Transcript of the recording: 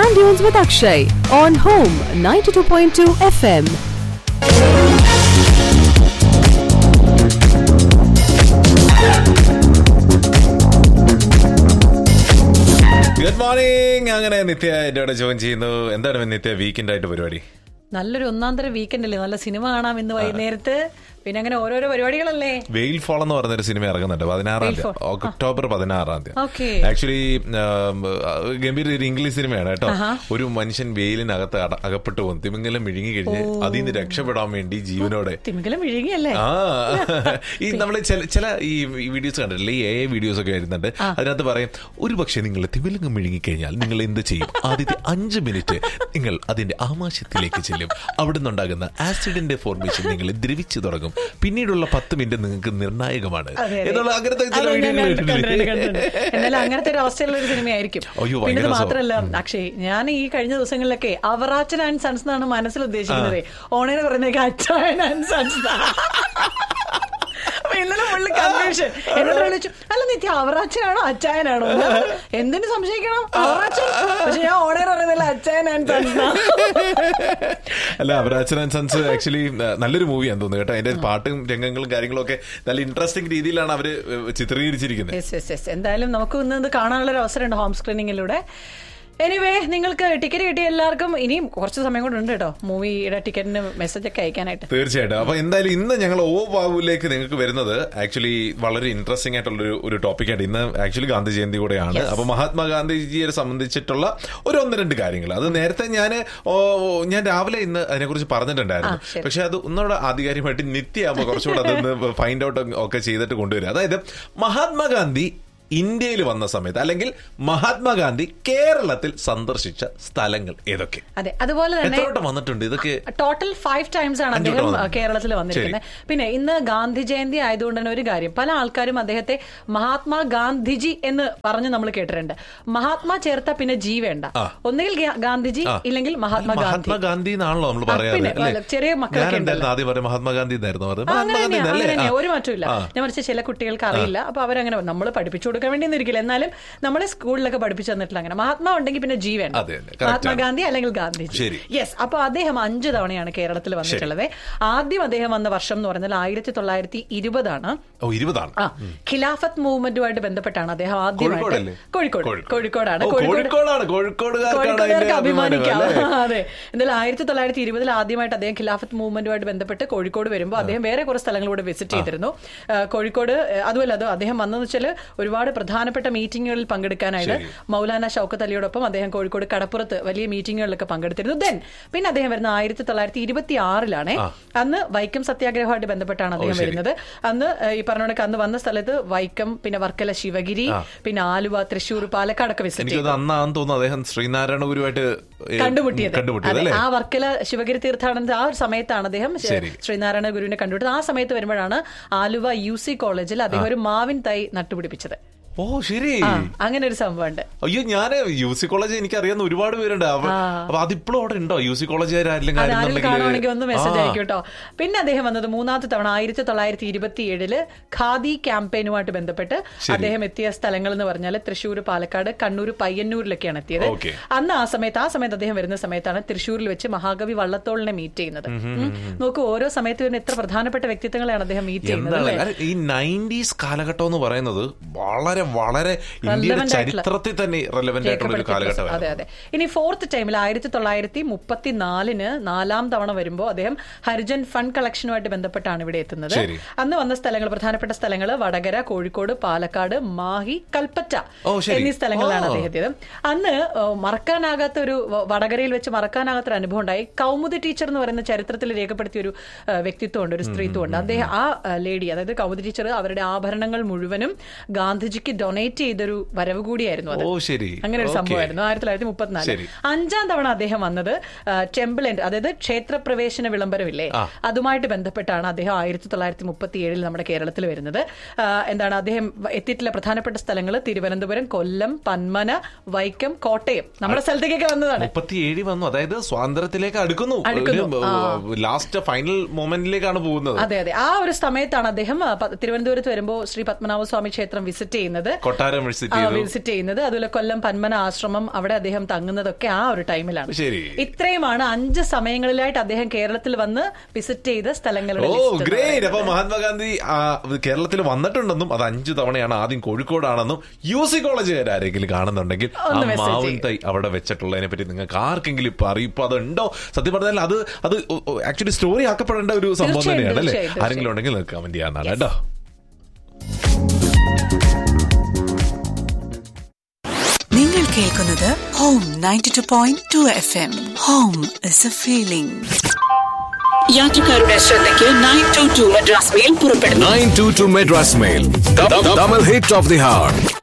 Sand Dunes with Akshay on Home 92.2 FM. Good morning അങ്ങനെ നിത്യ എന്റെ കൂടെ ജോയിൻ ചെയ്യുന്നു എന്താണ് നിത്യ വീക്കെൻഡ് ആയിട്ട് പരിപാടി നല്ലൊരു ഒന്നാന്തര വീക്കെൻഡ് അല്ലേ നല്ല സിനിമ കാണാം ഇന്ന് വൈകുന്നേരത്ത് പിന്നെ അങ്ങനെ ഓരോരോ പരിപാടികളല്ലേ വെയിൽ ഫോൾ എന്ന് പറയുന്ന ഒരു സിനിമ ഇറങ്ങുന്നുണ്ട് പതിനാറാം വെയിൽ തീയതി ഒക്ടോബർ പതിനാറാം തീയതി Okay. ആക്ച്വലി ഗംഭീര ഒരു ഇംഗ്ലീഷ് സിനിമയാണ് കേട്ടോ ഒരു മനുഷ്യൻ വെയിലിനകത്ത് അട- അകപ്പെട്ടു പോകും തിമിംഗലം വിഴുങ്ങി കഴിഞ്ഞ് അതിൽ നിന്ന് രക്ഷപ്പെടാൻ വേണ്ടി ജീവനോടെ തിമിങ്കലം വിഴുങ്ങിയല്ലേ ആ ഈ നമ്മൾ ചില ചില ഈ വീഡിയോസ് കണ്ടിട്ടില്ലേ ഈ എ വീഡിയോസ് ഒക്കെ വരുന്നുണ്ട് അതിനകത്ത് പറയും ഒരു പക്ഷേ നിങ്ങൾ തിമിലങ്ങ് മിഴുങ്ങിക്കഴിഞ്ഞാൽ നിങ്ങൾ എന്ത് ചെയ്യും ആദ്യത്തെ അഞ്ച് മിനിറ്റ് നിങ്ങൾ അതിന്റെ ആമാശയത്തിലേക്ക് ചെല്ലും അവിടെ നിന്നുണ്ടാകുന്ന ആസിഡിന്റെ ഫോർമേഷൻ നിങ്ങൾ ദ്രവിച്ചു തുടങ്ങും പിന്നീടുള്ള പത്ത് മിനിറ്റ് നിങ്ങൾക്ക് നിർണായകമാണ് അതെ, അതെ. എന്നുള്ള അങ്ങനത്തെ ചില അത് ഞാൻ വീഡിയോകൾ കണ്ടിട്ടുണ്ട്, കണ്ടിട്ടില്ലേ? കണ്ടിട്ടുണ്ട്. എന്നാലും അങ്ങനത്തെ ഒരു അവസ്ഥയുള്ള ഒരു സിനിമയായിരിക്കും അയ്യോ, പിന്നെ ഇത് ഭയങ്കര മാത്രല്ല അക്ഷയ് ഞാൻ ഈ കഴിഞ്ഞ ദിവസങ്ങളിലൊക്കെ അവറാച്ചൻ ആൻഡ് സൺസ് എന്നാണ് മനസ്സിൽ ഉദ്ദേശിക്കുന്നത് ഓണേനെ പറയുന്നേക്ക് അച്ചായൻ ആൻഡ് സൺസ് അപ്പൊ ഇന്നലെ ഫുള്ള് കൺഫ്യൂഷൻ എന്നോട് വിളിച്ചു അല്ല നിത്യ അവറാച്ചനാണോ അച്ചായനാണോ ഞാൻ പറഞ്ഞു, എന്തിനു സംശയിക്കണം അവറാച്ചൻ പക്ഷെ ഞാൻ ഓണേർ പറയുന്നില്ല അച്ചായൻ ആൻഡ് സൺസ് അല്ല അവരാച്ചൻ ആൻഡ് സൺസ് ആക്ച്വലി നല്ലൊരു മൂവിയാന്ന് തോന്നുന്നു കേട്ടോ അതിന്റെ പാട്ടും രംഗങ്ങളും കാര്യങ്ങളും ഒക്കെ നല്ല ഇൻട്രസ്റ്റിംഗ് രീതിയിലാണ് അവര് ചിത്രീകരിച്ചിരിക്കുന്നത് യെസ് യെസ് യെസ് എന്തായാലും നമുക്ക് ഇന്ന് ഇത് കാണാനുള്ള ഒരു അവസരമുണ്ട് ഹോം സ്ക്രീനിങ്ങിലൂടെ എനിവേ നിങ്ങൾക്ക് ടിക്കറ്റ് കിട്ടിയ എല്ലാവർക്കും ഇനിയും കുറച്ച് സമയം കൂടെ ഉണ്ട് കേട്ടോ മൂവിയുടെ ടിക്കറ്റിന് മെസ്സേജ് ഒക്കെ അയക്കാനായിട്ട് തീർച്ചയായിട്ടും അപ്പൊ എന്തായാലും ഇന്ന് ഞങ്ങൾ ഓ ബാബുവിലേക്ക് നിങ്ങൾക്ക് വരുന്നത് ആക്ച്വലി വളരെ ഇൻട്രസ്റ്റിംഗ് ആയിട്ടുള്ള ഒരു ഒരു ടോപ്പിക്കായിട്ട് ഇന്ന് ആക്ച്വലി ഗാന്ധി ജയന്തി കൂടെയാണ് അപ്പൊ മഹാത്മാഗാന്ധിജിയെ സംബന്ധിച്ചിട്ടുള്ള ഒരു ഒന്ന് രണ്ട് കാര്യങ്ങൾ അത് നേരത്തെ ഞാൻ ഞാൻ രാവിലെ ഇന്ന് അതിനെക്കുറിച്ച് പറഞ്ഞിട്ടുണ്ടായിരുന്നു ആ, ശരി. പക്ഷെ അത് ഒന്നുകൂടെ ആധികാരികമായിട്ട് നിത്യമാകുമ്പോൾ കുറച്ചുകൂടെ അതൊന്ന് ഫൈൻഡ് ഔട്ട് ഒക്കെ ചെയ്തിട്ട് കൊണ്ടുവരിക അതായത് മഹാത്മാഗാന്ധി ഇന്ത്യയിൽ വന്ന സമയത്ത് അല്ലെങ്കിൽ മഹാത്മാഗാന്ധി കേരളത്തിൽ സന്ദർശിച്ച സ്ഥലങ്ങൾ ഏതൊക്കെ അതെ അതുപോലെ തന്നെ എത്ര വട്ടം വന്നിട്ടുണ്ട് ഇതൊക്കെ ടോട്ടൽ ഫൈവ് ടൈംസ് ആണ് അഞ്ച് അദ്ദേഹം വട്ടം ആ, വന്നു. കേരളത്തിൽ വന്നിരിക്കുന്നത് പിന്നെ ഇന്ന് ഗാന്ധി ജയന്തി ആയതുകൊണ്ട് തന്നെ ഒരു കാര്യം പല ആൾക്കാരും അദ്ദേഹത്തെ മഹാത്മാ ഗാന്ധിജി എന്ന് പറഞ്ഞ് നമ്മൾ കേട്ടിട്ടുണ്ട് മഹാത്മാ ചേർത്ത പിന്നെ ജി വേണ്ട ആ. ഒന്നുകിൽ ഗാ- ഗാന്ധിജി ആ. ഇല്ലെങ്കിൽ മഹാത്മാ ഗാന്ധി മഹാത്മാഗാന്ധി എന്നാണല്ലോ നമ്മൾ ആ, പറയാറ് പിന്നെ, അല്ലേ? അല്ല, ചെറിയ മക്കളൊക്കെ ഞാൻ എന്തായിരുന്നു ഉണ്ടല്ലോ. ആദ്യം പറയും മഹാത്മാഗാന്ധി എന്നായിരുന്നു പറഞ്ഞത് ആ, അങ്ങനെ മഹാത്മാഗാന്ധി തന്നെയാ, എന്നല്ലേ? അങ്ങനെ തന്നെയാ. ആ. ഒരു മാറ്റമില്ല ആ. ഞാൻ മറിച്ച് ചില കുട്ടികൾക്ക് അറിയില്ല അപ്പൊ അവരങ്ങനെ നമ്മൾ പഠിപ്പിച്ചു കൊടുക്കാൻ വേണ്ടി ഒന്നിരിക്കില്ല എന്നാലും നമ്മളെ സ്കൂളിലൊക്കെ പഠിപ്പിച്ചു തന്നിട്ടില്ല അങ്ങനെ മഹാത്മാ ഉണ്ടെങ്കിൽ പിന്നെ ജീവൻ അതെ, അതെ, correct മഹാത്മാഗാന്ധി അല്ലെങ്കിൽ ഗാന്ധിജി ശരി. യെസ് അപ്പൊ അദ്ദേഹം അഞ്ച് തവണയാണ് കേരളത്തിൽ വന്നിട്ടുള്ളത് ആദ്യം അദ്ദേഹം വന്ന വർഷം എന്ന് പറഞ്ഞാൽ ആയിരത്തി തൊള്ളായിരത്തി ഇരുപതാണ് ഓ ഇരുപതാണ് ആ ഖിലാഫത്ത് മൂവ്മെന്റുമായിട്ട് ബന്ധപ്പെട്ടാണ് അദ്ദേഹം ആദ്യമായിട്ട് കോഴിക്കോടല്ലേ കോഴിക്കോട് കോഴിക്കോടാണ് ഓ, കോഴിക്കോടാണ് കോഴിക്കോടുകാർക്കാണ് കോഴിക്കോടുകാർക്ക് അതിന്റെ അഭിമാനം അഭിമാനിക്കാം അല്ലേ? അതെ എന്തായാലും ആയിരത്തി തൊള്ളായിരത്തി ഇരുപതിൽ ആദ്യമായിട്ട് അദ്ദേഹം ഖിലാഫത്ത് മൂവ്മെന്റുമായിട്ട് ബന്ധപ്പെട്ട് കോഴിക്കോട് വരുമ്പോൾ അദ്ദേഹം വേറെ കുറെ സ്ഥലങ്ങളിലൂടെ വിസിറ്റ് ചെയ്തിരുന്നു ആ, കോഴിക്കോട് ആ, അതുമല്ല അത് അദ്ദേഹം വന്നതെന്ന് വെച്ചാൽ ഒരുപാട് പ്രധാനപ്പെട്ട മീറ്റിങ്ങുകളിൽ പങ്കെടുക്കാനായിട്ട് ശരി. മൗലാന ഷൌക്കത്ത് അലിയോടൊപ്പം അദ്ദേഹം കോഴിക്കോട് കടപ്പുറത്ത് വലിയ മീറ്റിങ്ങുകളിലൊക്കെ പങ്കെടുത്തിരുന്നു ദെൻ പിന്നെ അദ്ദേഹം വരുന്ന ആയിരത്തി തൊള്ളായിരത്തി ഇരുപത്തി ആറിലാണ് അന്ന് വൈക്കം സത്യാഗ്രഹമായിട്ട് ബന്ധപ്പെട്ടാണ് അദ്ദേഹം ശരി. വരുന്നത് അന്ന് ആ, ഈ പറഞ്ഞ കണക്ക് അന്ന് വന്ന സ്ഥലത്ത് വൈക്കം പിന്നെ വർക്കല ശിവഗിരി പിന്നെ ആലുവ തൃശ്ശൂർ പാലക്കാടൊക്കെ വിസിറ്റ് ചെയ്തു എനിക്കത് അന്നാന്ന് തോന്നുന്നു അദ്ദേഹം ശ്രീനാരായണ ഗുരുവായിട്ട് ഏ, കണ്ടുമുട്ടിയത് കണ്ടുമുട്ടിയത് അതെ, അല്ലേ ആ വർക്കല ശിവഗിരി തീർത്ഥാടനത്തിൽ ആ ഒരു സമയത്താണ് അദ്ദേഹം ശ- ശരി. ശ്രീനാരായണ ഗുരുവിനെ കണ്ടുപിടിച്ചത് ആ സമയത്ത് വരുമ്പോഴാണ് ആലുവ യു സി കോളേജിൽ അദ്ദേഹം ഒരു മാവിൻ തൈ നട്ടുപിടിപ്പിച്ചത് ഓ ശരി ആ അങ്ങനെ ഒരു സംഭവമുണ്ട് അയ്യോ ഞാൻ യു സി കോളേജ് എനിക്ക് അറിയാവുന്ന ഒരുപാട് പേരുണ്ട് അവ- അപ്പൊ അതിപ്പോഴും അവിടെ ഉണ്ടോ യു സി കോളേജുകാർ ആരെങ്കിലും അത് ആരും കാര്യങ്ങളുണ്ടെങ്കില്? കാണുവാണെങ്കിൽ ഒന്ന് മെസ്സേജ് ആ. അയക്കും കേട്ടോ പിന്നെ അദ്ദേഹം വന്നത് മൂന്നാമത്തെ തവണ ആയിരത്തി തൊള്ളായിരത്തി ഇരുപത്തി ഏഴില് ഖാദി ക്യാമ്പയിനുമായിട്ട് ബന്ധപ്പെട്ട് അദ്ദേഹം എത്തിയ സ്ഥലങ്ങൾ എന്ന് പറഞ്ഞാൽ തൃശ്ശൂർ പാലക്കാട് കണ്ണൂർ പയ്യന്നൂരിലൊക്കെയാണ് എത്തിയത് Okay. അന്ന് ആ സമയത്ത് ആ സമയത്ത് അദ്ദേഹം വരുന്ന സമയത്താണ് തൃശ്ശൂരിൽ വെച്ച് മഹാകവി വള്ളത്തോളിനെ മീറ്റ് ചെയ്യുന്നത് ഉം. നോക്കൂ ഓരോ സമയത്ത് വരുന്ന എത്ര പ്രധാനപ്പെട്ട വ്യക്തിത്വങ്ങളെയാണ് അദ്ദേഹം മീറ്റ് ചെയ്യുന്നത് എന്താണ് അല്ലേ? അല്ല, ഈ നയൻറ്റീസ് കാലഘട്ടം എന്ന് പറയുന്നത് വളരെ വളരെ ഇന്ത്യയുടെ Relevant ആയിട്ടുള്ള- ചരിത്രത്തിൽ തന്നെ റെലവെന്റ് ആയിട്ടുള്ള ഒരു രേഖപ്പെടുത്തിയിട്ടുള്ള- അതെ കാലഘട്ടമാണ് അതെ ഇനി ഫോർത്ത് ടൈമിൽ ആയിരത്തി തൊള്ളായിരത്തി മുപ്പത്തിനാലിന് നാലാം തവണ വരുമ്പോൾ അദ്ദേഹം ഹരിജൻ ഫണ്ട് കളക്ഷനുമായിട്ട് ബന്ധപ്പെട്ടാണ് ഇവിടെ എത്തുന്നത് ശരി. അന്ന് വന്ന സ്ഥലങ്ങൾ പ്രധാനപ്പെട്ട സ്ഥലങ്ങൾ വടകര കോഴിക്കോട് പാലക്കാട് മാഹി കൽപ്പറ്റ ഓ, ശരി. എന്നീ സ്ഥലങ്ങളിലാണ് ഓ. അദ്ദേഹത്തിന് അന്ന് ഏ, മറക്കാനാകാത്ത ഒരു വ- വടകരയിൽ വെച്ച് മറക്കാനാകാത്ത ഒരു അനുഭവം ഉണ്ടായി കൗമുദി ടീച്ചർ എന്ന് പറയുന്ന ചരിത്രത്തിൽ രേഖപ്പെടുത്തിയ ഒരു ഏ, വ്യക്തിത്വമുണ്ട് ഒരു സ്ത്രീത്വമുണ്ട് അദ്ദേഹം ആ ലേഡി അതായത് കൗമുദി ടീച്ചർ അവരുടെ ആഭരണങ്ങൾ മുഴുവനും ഗാന്ധിജിക്ക് ഡൊണേറ്റ് ചെയ്തൊരു വരവ് കൂടിയായിരുന്നു അത് ഓ ശരി അങ്ങനെ ഒരു Okay. സംഭവമായിരുന്നു ആയിരത്തി തൊള്ളായിരത്തി മുപ്പത്തിനാല് ശരി. അഞ്ചാം തവണ അദ്ദേഹം വന്നത് ടെമ്പിൾ എൻട്രി അതായത് ക്ഷേത്രപ്രവേശന വിളംബരമില്ലേ ആ. അതുമായിട്ട് ബന്ധപ്പെട്ടാണ് അദ്ദേഹം ആയിരത്തി തൊള്ളായിരത്തി മുപ്പത്തി ഏഴിൽ നമ്മുടെ കേരളത്തിൽ വരുന്നത് ആ, എന്താണ് അദ്ദേഹം വ- എത്തിയിട്ടുള്ള പ്രധാനപ്പെട്ട സ്ഥലങ്ങൾ തിരുവനന്തപുരം കൊല്ലം പന്മന വൈക്കം കോട്ടയം നമ്മുടെ സ്ഥലത്തേക്കൊക്കെ വന്നതാണ് മുപ്പത്തിയേഴ് വന്നു അതായത് സ്വാതന്ത്ര്യത്തിലേക്ക് അടുക്കുന്നു അടുക്കുന്നു. ആ. ലാസ്റ്റ് ഫൈനൽ മൊമെന്റിലേക്കാണ് പോകുന്നത് അതെ അതെ ആ ഒരു സമയത്താണ് അദ്ദേഹം ആ, പ- തിരുവനന്തപുരത്ത് വരുമ്പോൾ ശ്രീ പത്മനാഭസ്വാമി ക്ഷേത്രം വിസിറ്റ് ചെയ്യുന്നത് ചെയ്യുന്നത് കൊട്ടാരം വിസിറ്റ് ചെയ്തു വിസിറ്റ് ചെയ്യുന്നത് അതുപോലെ കൊല്ലം പന്മന ആശ്രമം അവിടെ അദ്ദേഹം തങ്ങുന്നതൊക്കെ ആ ഒരു ടൈമിലാണ് ശരി. ഇത്രയുമാണ് അഞ്ച് സമയങ്ങളിലായിട്ട് അദ്ദേഹം കേരളത്തിൽ വന്ന് വിസിറ്റ് ചെയ്ത സ്ഥലങ്ങളുടെ ഓ list എന്ന് ഗ്രേറ്റ് പറയുന്നത്. അപ്പൊ മഹാത്മാഗാന്ധി ആ, കേരളത്തിൽ വന്നിട്ടുണ്ടെന്നും അത് അഞ്ചു തവണയാണ് ആദ്യം കോഴിക്കോടാണെന്നും യു സി കോളേജുകാർ ആരെങ്കിലും കാണുന്നുണ്ടെങ്കിൽ ആ ഒന്ന് message മാവിൻ ചെയ്യ്. തൈ അവിടെ വെച്ചിട്ടുള്ളതിനെ പറ്റി നിങ്ങൾക്ക് ആർക്കെങ്കിലും ഇപ്പൊ അറിയിപ്പോ അതുണ്ടോ സത്യം പറഞ്ഞാൽ അത് അത് ആക്ച്വലി സ്റ്റോറി ആക്കപ്പെടേണ്ട ഒരു സംഭവം തീർച്ചയായും, തന്നെയാണ് അല്ലേ തീർച്ചയായും, ആരെങ്കിലും ഉണ്ടെങ്കിൽ നിങ്ങൾക്ക് കമന്റ് ചെയ്യാന്നാണ് കേട്ടോ നിങ്ങൾ കേൾക്കുന്നത് home ninety two point two F M home is a feeling യാത്രക്കാരുടെ ശ്രദ്ധയ്ക്ക് nine two two Madras mail പുറപ്പെടുന്നു 922 Madras Mail. The, the, double hit of the hour.